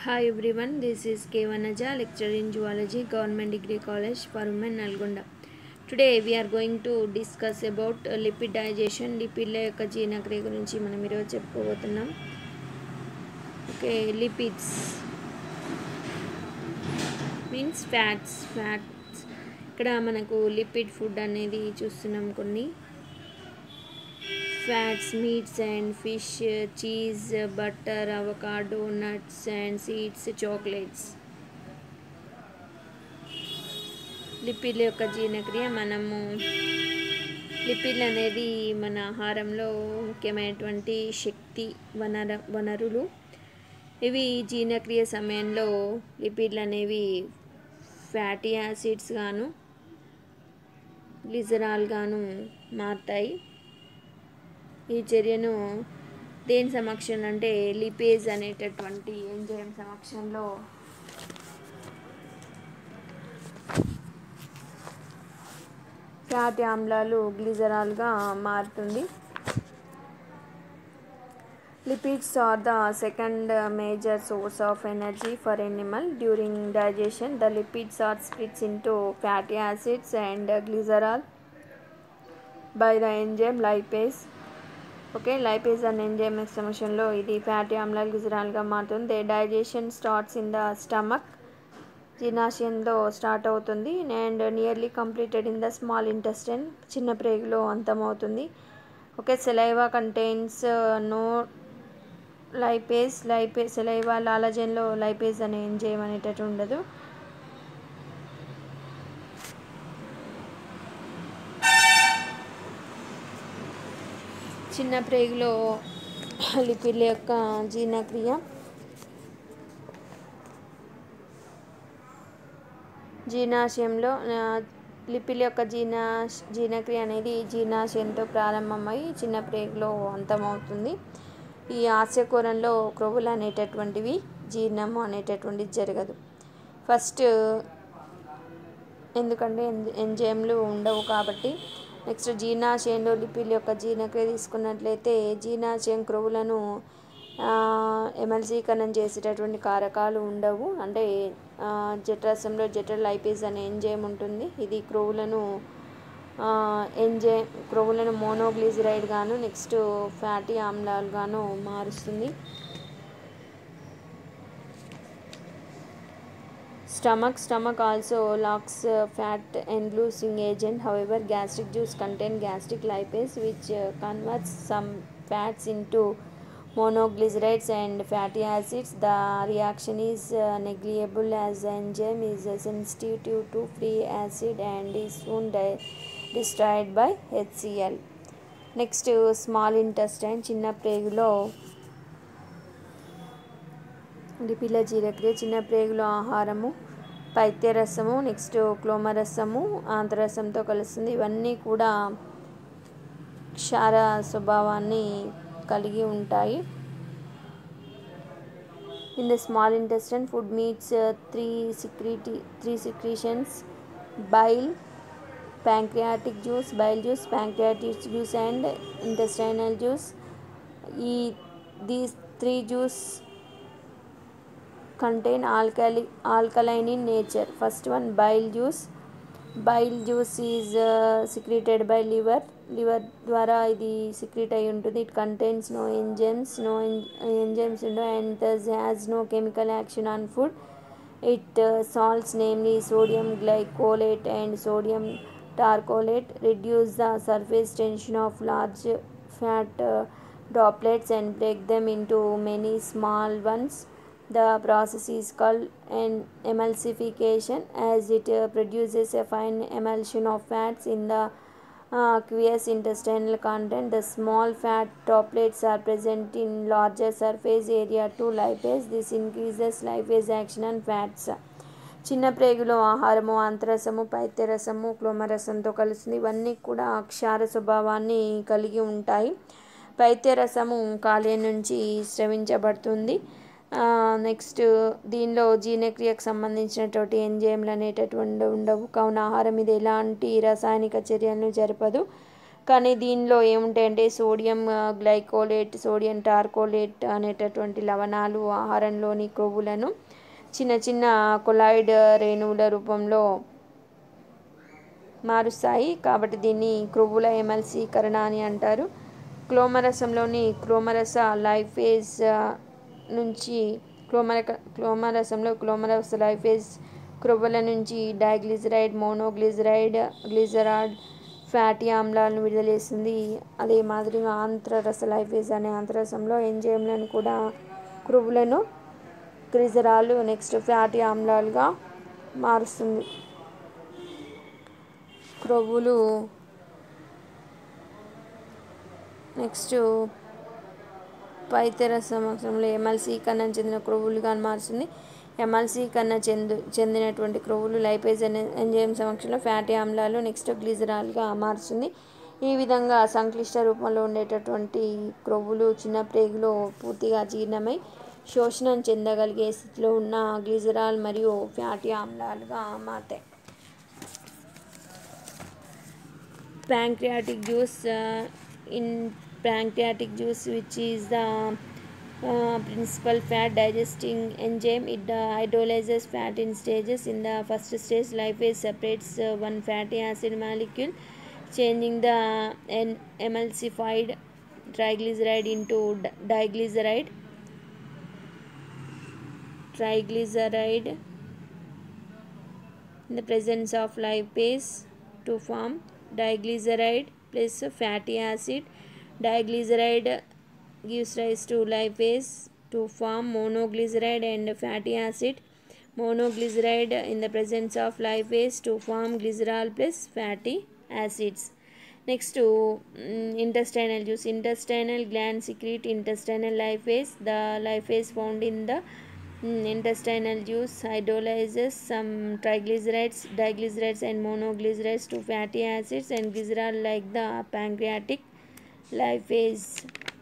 Hi everyone, this is K. Vanaja, lecturer in zoology, Government Degree College for Women, Nalgonda. Today we are going to discuss about uh, lipid digestion, లిపిడ్ల యొక్క జీర్ణక్రియ గురించి మనం ఈరోజు చెప్పుకోబోతున్నాం okay lipids means fats fats ఇక్కడ మనకు lipid food అనేది చూస్తున్నాం కొన్ని fats meats and fish cheese butter avocado nuts and seeds chocolates లిపిడ్ల యొక్క జీర్ణక్రియ మనము లిపిడ్లు అనేది మన ఆహారంలో ముఖ్యమైనటువంటి శక్తి వనర వనరులు ఇవి జీర్ణక్రియ సమయంలో లిపిడ్లు అనేవి ఫ్యాటీ యాసిడ్స్ గాను గ్లిజరాల్ గాను మారుతాయి ఈ చర్యను దేని సమక్షంలో అంటే లిపేజ్ అనేటటువంటి ఎంజైమ్ సమక్షంలో ఫ్యాటీ ఆమ్లాలు గ్లిజరాల్గా మారుతుంది lipids are the second major source of energy for animal during digestion the lipids are splits into fatty acids and glycerol by the enzyme lipase okay lipase అనే ఎంజైమ్ సమక్షంలో ఇది ఫ్యాటీ ఆమ్లాలు గ్లిజరాల్గా మారుతుంది they digestion starts in the stomach జీర్ణాశయంలో start అవుతుంది and nearly completed in the small intestine చిన్న ప్రేగులో అంతమవుతుంది okay saliva contains no lipase lipase saliva లాలజన్లో లైపేజ్ అనే ఎంజైమ్ అనేటట్టు ఉండదు చిన్న ప్రేగులో లిపిడ్ల యొక్క జీర్ణక్రియ జీర్ణాశయంలో లిపిడ్ల యొక్క జీర్ణ జీర్ణక్రియ అనేది జీర్ణాశయంతో ప్రారంభమై చిన్న ప్రేగులో అంతమవుతుంది ఈ ఆస్యకూరంలో క్రొవ్వులు అనేటటువంటివి జీర్ణము అనేటటువంటిది జరగదు ఫస్ట్ ఎందుకంటే ఎంజైమ్లు ఉండవు కాబట్టి నెక్స్ట్ జీర్ణాశయంలో లిపిడ్ల యొక్క జీర్ణక్రియ తీసుకున్నట్లయితే జీర్ణాశయం క్రొవ్వులను ఎమల్సీకరణం చేసేటటువంటి కారకాలు ఉండవు అంటే జఠరసంలో జఠర లైపేజ్ అనే ఎంజైమ్ ఉంటుంది ఇది క్రొవ్వులను ఎంజైమ్ క్రొవ్వులను మోనోగ్లిజరైడ్ గాను నెక్స్ట్ ఫ్యాటీ ఆమ్లాలు గాను మారుస్తుంది stomach stomach also locks uh, fat engulfing agent however gastric juice contain gastric lipase which uh, converts some fats into monoglycerides and fatty acids the reaction is uh, negligible as the enzyme is uh, sensitive to free acid and is soon di- destroyed by hcl next small intestine చిన్న ప్రేగులో లిపిల జీరక్రియ చిన్న ప్రేగులో ఆహారము పైత్యరసము next క్లోమరసము ఆంతరసంతో కలుస్తుంది ఇవన్నీ కూడా క్షార స్వభావాన్ని కలిగి ఉంటాయి in the small intestine food meets three సిక్రీటి three secretions bile pancreatic juice bile juice pancreatic juice and intestinal juice ఈ these three juice contain alkali alkaline in nature first one bile juice bile juice is uh, secreted by liver liver ద్వారా ఇది secrete అయి ఉంటుంది it contains no enzymes no en- enzymes ఉండవు and thus has no chemical action on food it uh, salts namely sodium glycolate and sodium tarcholate reduce the surface tension of large fat uh, droplets and break them into many small ones the process is called an emulsification as it uh, produces a fine emulsion of fats in the uh, aqueous intestinal content. The small fat droplets are present in larger surface area to lipase. This increases lipase action on fats. చిన్న ప్రేగులో ఆహారము అంతరసము పైత్యరసము క్లోమరసంతో కలుస్తుంది ఇవన్నీ కూడా క్షార స్వభావాన్ని కలిగి ఉంటాయి పైత్యరసము కాలేయం నుంచి స్రవించబడుతుంది నెక్స్ట్ దీనిలో జీర్ణక్రియకు సంబంధించినటువంటి ఎంజైమ్లు అనేటటువంటి ఉండవు కావున ఆహారం మీద ఎలాంటి రసాయనిక చర్యలను జరపదు కానీ దీనిలో ఏముంటాయంటే సోడియం గ్లైకోలేట్ సోడియం టార్కోలేట్ అనేటటువంటి లవణాలు ఆహారంలోని క్రొవ్వులను చిన్న చిన్న కొలాయిడ్ రేణువుల రూపంలో మారుస్తాయి కాబట్టి దీన్ని క్రొవ్వుల ఎమల్సీకరణ అని అంటారు క్లోమరసంలోని క్లోమరస లైఫేజ్ నుంచి క్లోమర క్లోమరసంలో క్లోమరస లైఫేజ్ క్రొవ్వుల నుంచి డైగ్లిజరైడ్ మోనోగ్లిజరైడ్ గ్లిజరాడ్ ఫ్యాటీ ఆమ్లాలను విడుదల చేస్తుంది అదే మాదిరిగా ఆంత్రరస లైఫేజ్ అనే ఆంత్రరసంలో ఎంజైమ్లను కూడా క్రొవ్వులను గ్లిజరాలు నెక్స్ట్ ఫ్యాటీ ఆమ్లాలుగా మారుస్తుంది క్రొవ్వులు నెక్స్ట్ పైతర సంవత్సరంలో ఎమల్సీకరణ చెందిన క్రొవ్వులుగా మారుస్తుంది ఎమల్సీకరణ చెందు చెందినటువంటి క్రొవ్వులు లైపేజ్ అనే ఎంజైమ్ సమక్షంలో ఫ్యాటీ ఆమ్లాలు నెక్స్ట్ గ్లిజరాల్గా మారుస్తుంది ఈ విధంగా సంక్లిష్ట రూపంలో ఉండేటటువంటి క్రొవ్వులు చిన్న ప్రేగులో పూర్తిగా జీర్ణమై శోషణం చెందగలిగే స్థితిలో ఉన్న గ్లిజరాల్ మరియు ఫ్యాటీ ఆమ్లాలుగా మారుతాయి pancreatic juice uh, in pancreatic juice which is the uh, principal fat digesting enzyme it uh, hydrolyzes fat in stages in the first stage lipase separates uh, one fatty acid molecule changing the en- emulsified triglyceride into di- diglyceride triglyceride in the presence of lipase to form diglyceride plus fatty acid diglyceride gives rise to lipase to form monoglyceride and fatty acid monoglyceride in the presence of lipase to form glycerol plus fatty acids next mm, intestinal juice intestinal gland secrete intestinal lipase the lipase found in the mm, intestinal juice hydrolyzes some triglycerides diglycerides and monoglycerides to fatty acids and glycerol like the pancreatic lipase